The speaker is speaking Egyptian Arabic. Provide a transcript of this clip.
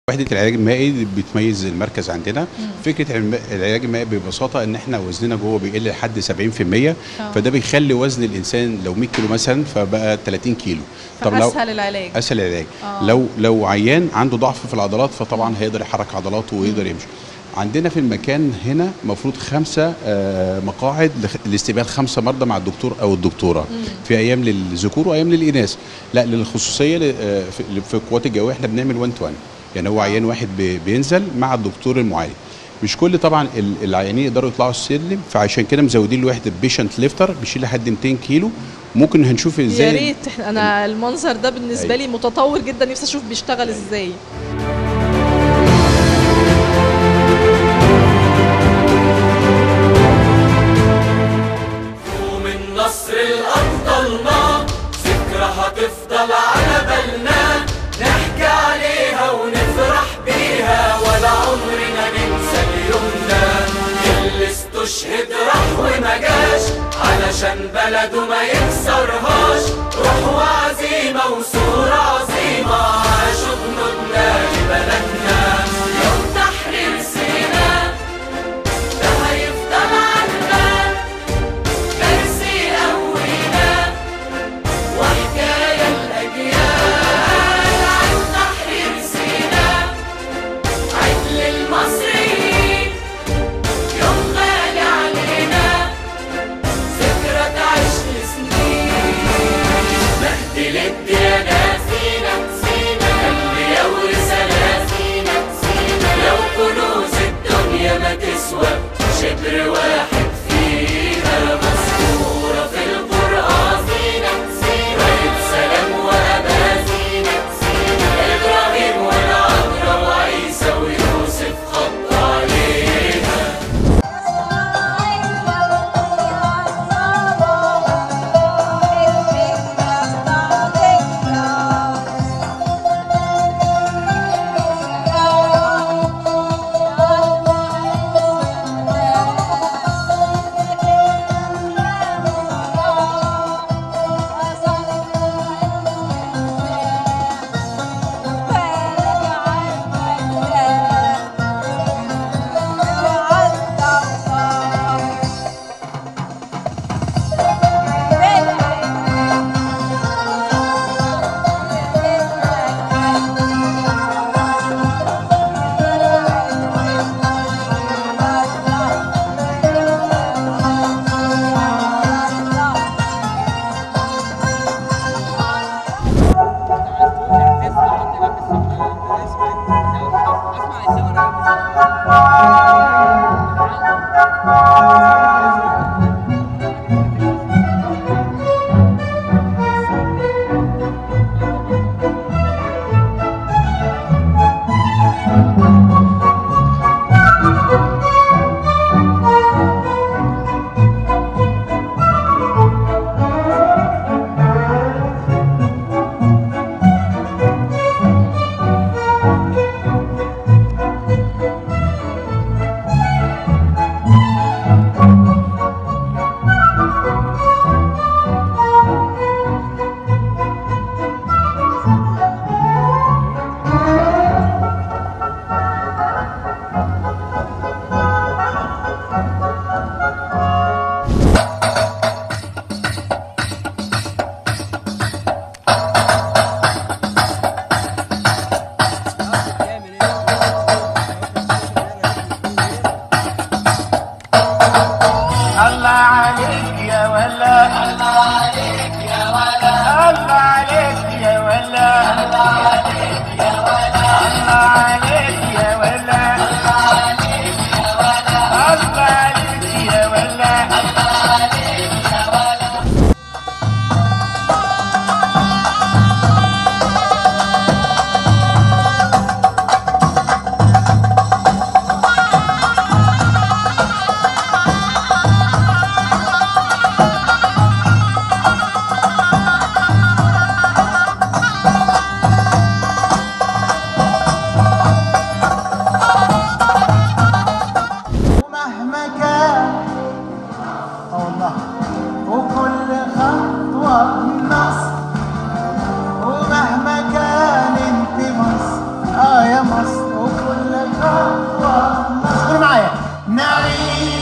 وحده العلاج المائي اللي بتميز المركز عندنا فكره الم- العلاج المائي ببساطه ان احنا وزننا جوه بيقل لحد 70% آه. فده بيخلي وزن الانسان لو 100 كيلو مثلا فبقى 30 كيلو فاسهل العلاج اسهل العلاج آه. لو لو عيان عنده ضعف في العضلات فطبعا هيقدر يحرك عضلاته ويقدر يمشي عندنا في المكان هنا المفروض خمسه آه، مقاعد لخ- لاستقبال خمسه مرضى مع الدكتور او الدكتوره في ايام للذكور وايام للاناث لا للخصوصيه ل- آه، في في القوات الجويه احنا بنعمل 1 تو 1 يعني هو عيان واحد بي- بينزل مع الدكتور المعالج مش كل طبعا ال- العيانين يقدروا يطلعوا السلم فعشان كده مزودين له وحده بيشنت ليفتر بيشيل لحد 200 كيلو ممكن هنشوف ازاي يا ريت إحنا- انا المنظر ده بالنسبه أيوة. لي متطور جدا نفسي اشوف بيشتغل ازاي ومن نصر الأبطالنا ذكرى هتفضل على بالنا نحكي عليها ونفرح بيها ولا عمرنا ننسى اليوم ده اللي استشهد راح وما جاش علشان بلده ما يكسرهاش روح وعزيمة وصورة عظيمة عاشوا جنودنا لبلدنا يوم تحرير سيناء ده هيفضل عنا درسي قوينا وحكاية الأجيال عن تحرير سيناء عيد للمصريين يوم غالي علينا ذكرى تعيش لسنين مهدي للديانات سينا سينا أنبياء ورسالات سينا سينا لو كنوز الدنيا ما تسوى شبر واحد فيها مذكورة في القرآن سينا سينا بيت سلام وأمان سينا سينا إبراهيم والعذراء وعيسى ويوسف خط عليها نعيش